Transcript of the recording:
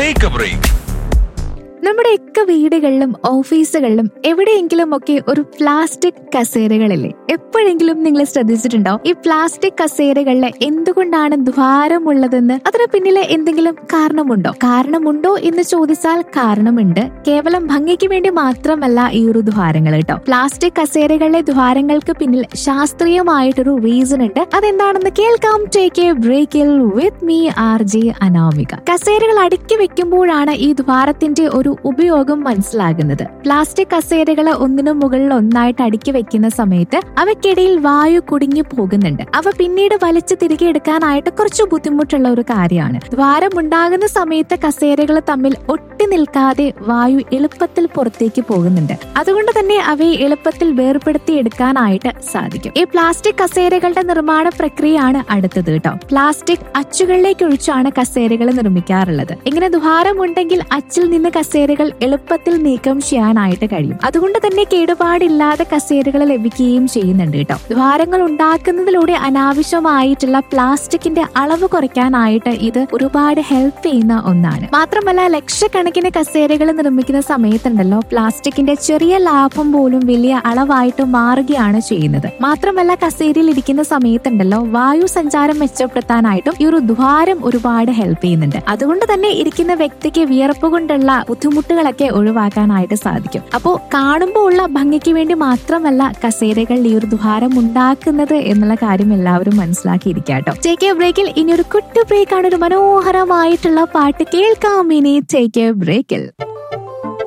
take A break നമ്മുടെയൊക്കെ വീടുകളിലും ഓഫീസുകളിലും എവിടെയെങ്കിലും ഒക്കെ ഒരു പ്ലാസ്റ്റിക് കസേരകളില്ലേ എപ്പോഴെങ്കിലും നിങ്ങൾ ശ്രദ്ധിച്ചിട്ടുണ്ടോ ഈ പ്ലാസ്റ്റിക് കസേരകളിൽ എന്തുകൊണ്ടാണ് ദ്വാരമുള്ളതെന്ന് അതിന് പിന്നിലെ എന്തെങ്കിലും കാരണമുണ്ടോ കാരണമുണ്ടോ എന്ന് ചോദിച്ചാൽ കാരണമുണ്ട് കേവലം ഭംഗിക്ക് വേണ്ടി മാത്രമല്ല ഈ ഒരു ദ്വാരങ്ങൾ കേട്ടോ പ്ലാസ്റ്റിക് കസേരകളിലെ ദ്വാരങ്ങൾക്ക് പിന്നിൽ ശാസ്ത്രീയമായിട്ടൊരു റീസൺ ഉണ്ട് അതെന്താണെന്ന് കേൾക്കാം ടേക്ക് എ ബ്രേക്കിൽ with me R J Anamika കസേരകൾ അടുക്കി വെക്കുമ്പോഴാണ് ഈ ദ്വാരത്തിന്റെ ഒരു ഉപയോഗം മനസ്സിലാകുന്നത് പ്ലാസ്റ്റിക് കസേരകൾ ഒന്നിനു മുകളിൽ ഒന്നായിട്ട് അടുക്കി വെക്കുന്ന സമയത്ത് അവയ്ക്കിടയിൽ വായു കുടുങ്ങി പോകുന്നുണ്ട് അവ പിന്നീട് വലിച്ചു തിരികെ എടുക്കാനായിട്ട് കുറച്ച് ബുദ്ധിമുട്ടുള്ള ഒരു കാര്യമാണ് ദ്വാരമുണ്ടാകുന്ന സമയത്ത് കസേരകൾ തമ്മിൽ ഒട്ടി നിൽക്കാതെ വായു എളുപ്പത്തിൽ പുറത്തേക്ക് പോകുന്നുണ്ട് അതുകൊണ്ട് തന്നെ അവയെ എളുപ്പത്തിൽ വേർപെടുത്തി എടുക്കാനായിട്ട് സാധിക്കും ഈ പ്ലാസ്റ്റിക് കസേരകളുടെ നിർമ്മാണ പ്രക്രിയയാണ് അടുത്തത് കേട്ടോ പ്ലാസ്റ്റിക് അച്ചുകളിലേക്ക് ഒഴിച്ചാണ് കസേരകൾ നിർമ്മിക്കാറുള്ളത് ഇങ്ങനെ ദ്വാരമുണ്ടെങ്കിൽ അച്ചിൽ നിന്ന് കസേരകൾ എളുപ്പത്തിൽ നീക്കം ചെയ്യാനായിട്ട് കഴിയും അതുകൊണ്ട് തന്നെ കേടുപാടില്ലാതെ കസേരകൾ ലഭിക്കുകയും ചെയ്യുന്നുണ്ട് കേട്ടോ ദ്വാരങ്ങൾ ഉണ്ടാക്കുന്നതിലൂടെ അനാവശ്യമായിട്ടുള്ള പ്ലാസ്റ്റിക്കിന്റെ അളവ് കുറയ്ക്കാനായിട്ട് ഇത് ഒരുപാട് ഹെൽപ്പ് ചെയ്യുന്ന ഒന്നാണ് മാത്രമല്ല ലക്ഷക്കണക്കിന് കസേരകൾ നിർമ്മിക്കുന്ന സമയത്തുണ്ടല്ലോ പ്ലാസ്റ്റിക്കിന്റെ ചെറിയ ലാഭം പോലും വലിയ അളവായിട്ട് മാറുകയാണ് ചെയ്യുന്നത് മാത്രമല്ല കസേരയിൽ ഇരിക്കുന്ന സമയത്തുണ്ടല്ലോ വായു സഞ്ചാരം മെച്ചപ്പെടുത്താനായിട്ടും ഈ ഒരു ദ്വാരം ഒരുപാട് ഹെൽപ്പ് ചെയ്യുന്നുണ്ട് അതുകൊണ്ട് തന്നെ ഇരിക്കുന്ന വ്യക്തിക്ക് വിയർപ്പ് കൊണ്ടുള്ള ബുദ്ധിമുട്ടുകളൊക്കെ ഒഴിവാക്കാനായിട്ട് സാധിക്കും അപ്പോൾ കാണുമ്പോൾ ഉള്ള ഭംഗിക്ക് വേണ്ടി മാത്രമല്ല കസേരകൾ ഈ ഒരു ദ്വാരം ഉണ്ടാക്കുന്നത് എന്നുള്ള കാര്യം എല്ലാവരും മനസ്സിലാക്കിയിരിക്കാട്ടോ ടേക്ക് എ ബ്രേക്കിൽ ഇനി ഒരു കുട്ടി ബ്രേക്കാണ് ഒരു മനോഹരമായിട്ടുള്ള പാട്ട് കേൾക്കാം ഇനി ടേക്ക് എ ബ്രേക്കിൽ